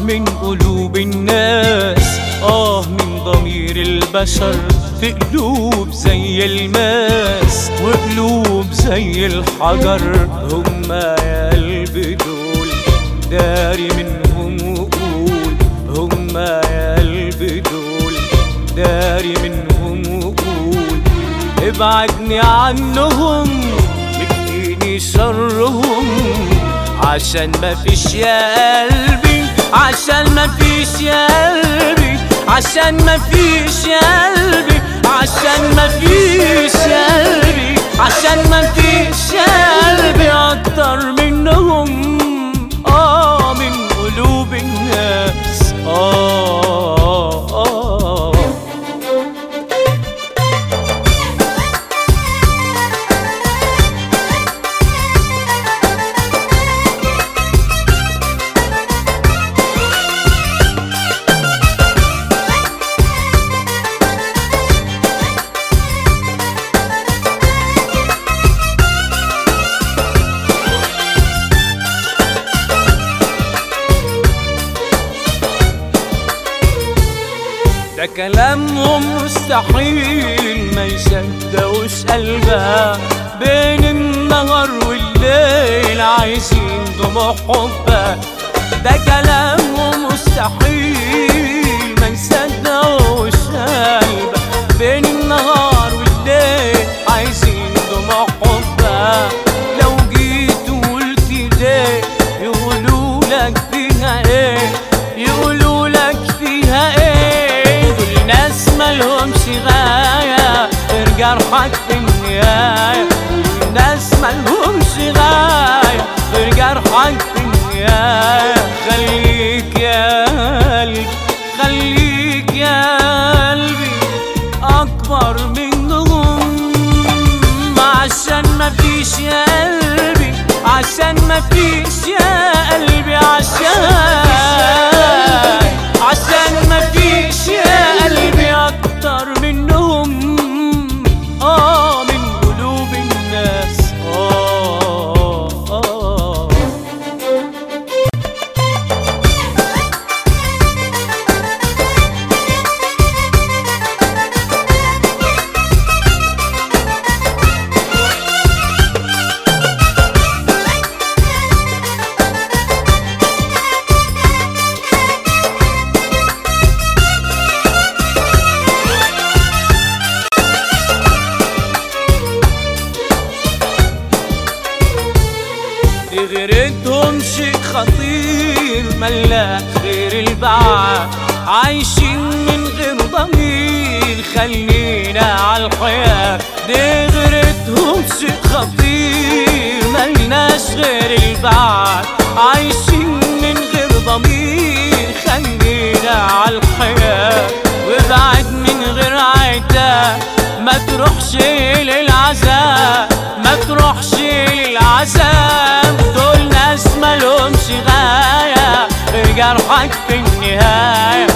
من قلوب الناس آه من ضمير البشر في قلوب زي الماس وقلوب زي الحجر هما يا قلبي دول داري منهم وقول هما يا قلبي دول داري منهم وقول ابعدني عنهم يكفيني شرهم عشان ما فيش يا قلبي عشان ما فيش يا قلبي عشان ما فيش يا قلبي عشان ما فيش يا قلبي عشان ما فيش يا قلبي اكتر منهم اه من قلوب الناس اه اه ده كلامهم مستحيل ما يصدقوش قلبها بين النهار والليل عايزين دموع حبها ده كلامهم مستحيل ما يصدقوش قلبها بين النهار والليل عايزين دموع حبها لو جيت وقلت ليه يقولوا لك فيها ايه يقولوا لك فيها ايه دول ناس مالهمش غاية غير جرحك في النهاية دول ناس مالهمش غاية غير جرحك في النهاية خليك يا قلبي خليك يا قلبي أكبر منهم عشان ما فيش يا قلبي عشان ما فيش يا قلبي عشان عشان ما فيش يا قلبي اكتر منهم اه من قلوب الناس اه اه دي غيرتهم شيء خطير ملاك غير البعاد عايشين من غير ضمير خلينا على الحياة دي غيرتهم شيء خطير ملناش غير البعاد عايشين من غير ضمير خلينا على الحياة وابعد من غير عتاب ما تروحش للعذاب ما تروحش للعذاب دول ناس مالهمش غاية غير جرحك في النهاية